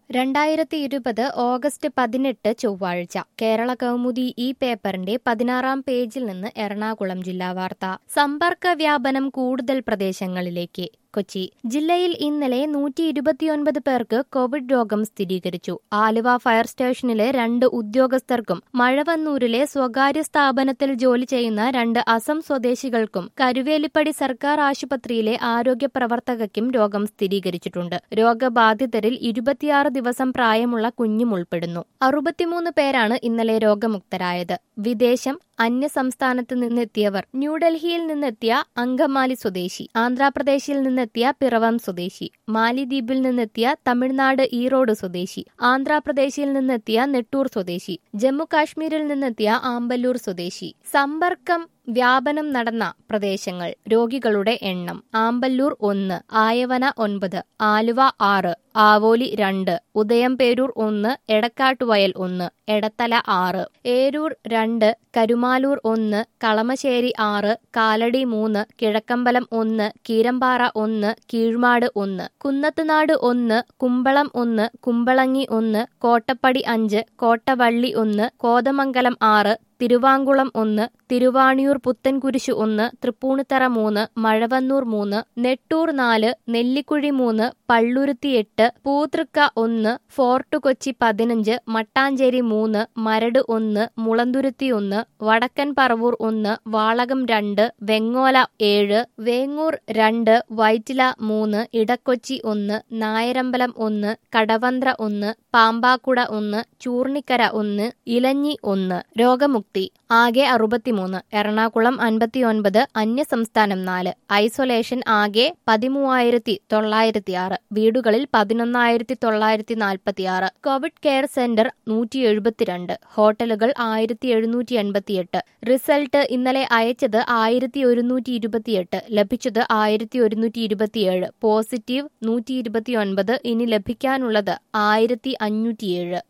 രണ്ടായിരത്തി ഇരുപത് ഓഗസ്റ്റ് പതിനെട്ട് ചൊവ്വാഴ്ച കേരള കൗമുദി ഈ പേപ്പറിന്റെ പതിനാറാം പേജിൽ നിന്ന് എറണാകുളം ജില്ലാ വാർത്ത സമ്പർക്ക വ്യാപനം കൂടുതൽ പ്രദേശങ്ങളിലേക്ക് കൊച്ചി ജില്ലയിൽ ഇന്നലെ നൂറ്റി ഇരുപത്തിയൊൻപത് പേർക്ക് കോവിഡ് രോഗം സ്ഥിരീകരിച്ചു ആലുവ ഫയർ സ്റ്റേഷനിലെ രണ്ട് ഉദ്യോഗസ്ഥർക്കും മഴവന്നൂരിലെ സ്വകാര്യ സ്ഥാപനത്തിൽ ജോലി ചെയ്യുന്ന രണ്ട് അസം സ്വദേശികൾക്കും കരുവേലിപ്പടി സർക്കാർ ആശുപത്രിയിലെ ആരോഗ്യ പ്രവർത്തകയ്ക്കും രോഗം സ്ഥിരീകരിച്ചിട്ടുണ്ട് രോഗബാധിതരിൽ ഇരുപത്തിയാറ് ദിവസം പ്രായമുള്ള കുഞ്ഞും ഉൾപ്പെടുന്നു അറുപത്തിമൂന്ന് പേരാണ് ഇന്നലെ രോഗമുക്തരായത് വിദേശം അന്യ സംസ്ഥാനത്ത് നിന്നെത്തിയവർ ന്യൂഡൽഹിയിൽ നിന്നെത്തിയ അങ്കമാലി സ്വദേശി ആന്ധ്രാപ്രദേശിൽ നിന്നെത്തിയ പിറവം സ്വദേശി മാലിദ്വീപിൽ നിന്നെത്തിയ തമിഴ്നാട് ഈറോഡ് സ്വദേശി ആന്ധ്രാപ്രദേശിൽ നിന്നെത്തിയ നെട്ടൂർ സ്വദേശി ജമ്മു കാശ്മീരിൽ നിന്നെത്തിയ ആമ്പല്ലൂർ സ്വദേശി സമ്പർക്കം വ്യാപനം നടന്ന പ്രദേശങ്ങൾ രോഗികളുടെ എണ്ണം ആമ്പല്ലൂർ ഒന്ന് ആയവന ഒൻപത് ആലുവ ആറ് ആവോലി രണ്ട് ഉദയംപേരൂർ ഒന്ന് എടക്കാട്ടുവയൽ ഒന്ന് എടത്തല ആറ് ഏരൂർ രണ്ട് കരുമാലൂർ ഒന്ന് കളമശ്ശേരി ആറ് കാലടി മൂന്ന് കിഴക്കമ്പലം ഒന്ന് കീരമ്പാറ ഒന്ന് കീഴ്മാട് ഒന്ന് കുന്നത്തുനാട് ഒന്ന് കുമ്പളം ഒന്ന് കുമ്പളങ്ങി ഒന്ന് കോട്ടപ്പടി അഞ്ച് കോട്ടവള്ളി ഒന്ന് കോതമംഗലം ആറ് തിരുവാങ്കുളം ഒന്ന് തിരുവാണിയൂർ പുത്തൻകുരിശു ഒന്ന് തൃപ്പൂണിത്തറ മൂന്ന് മഴവന്നൂർ മൂന്ന് നെട്ടൂർ നാല് നെല്ലിക്കുഴി മൂന്ന് പള്ളുരുത്തി എട്ട് പൂതൃക്ക ഒന്ന് ഫോർട്ട് കൊച്ചി പതിനഞ്ച് മട്ടാഞ്ചേരി മൂന്ന് മരട് ഒന്ന് മുളന്തുരുത്തി ഒന്ന് വടക്കൻ പറവൂർ ഒന്ന് വാളകം രണ്ട് വെങ്ങോല ഏഴ് വേങ്ങൂർ രണ്ട് വൈറ്റില മൂന്ന് ഇടക്കൊച്ചി ഒന്ന് നായരമ്പലം ഒന്ന് കടവന്ത്ര ഒന്ന് പാമ്പാക്കുട ഒന്ന് ചൂർണിക്കര ഒന്ന് ഇലഞ്ഞി ഒന്ന് രോഗമുക്തി ആകെ അറുപത്തിമൂന്ന് എറണാകുളം അൻപത്തിയൊൻപത് അന്യസംസ്ഥാനം നാല് ഐസൊലേഷൻ ആകെ പതിമൂവായിരത്തി തൊള്ളായിരത്തി ആറ് വീടുകളിൽ പതിനൊന്നായിരത്തി തൊള്ളായിരത്തി നാൽപ്പത്തിയാറ് കോവിഡ് കെയർ സെന്റർ നൂറ്റി എഴുപത്തിരണ്ട് ഹോട്ടലുകൾ ആയിരത്തി എഴുന്നൂറ്റി എൺപത്തിയെട്ട് റിസൾട്ട് ഇന്നലെ അയച്ചത് ആയിരത്തി ഒരുന്നൂറ്റി ഇരുപത്തിയെട്ട് ലഭിച്ചത് ആയിരത്തി ഒരുന്നൂറ്റി ഇരുപത്തിയേഴ് പോസിറ്റീവ് നൂറ്റി ഇരുപത്തിയൊൻപത് ഇനി ലഭിക്കാനുള്ളത് ആയിരത്തി അഞ്ഞൂറ്റിയേഴ്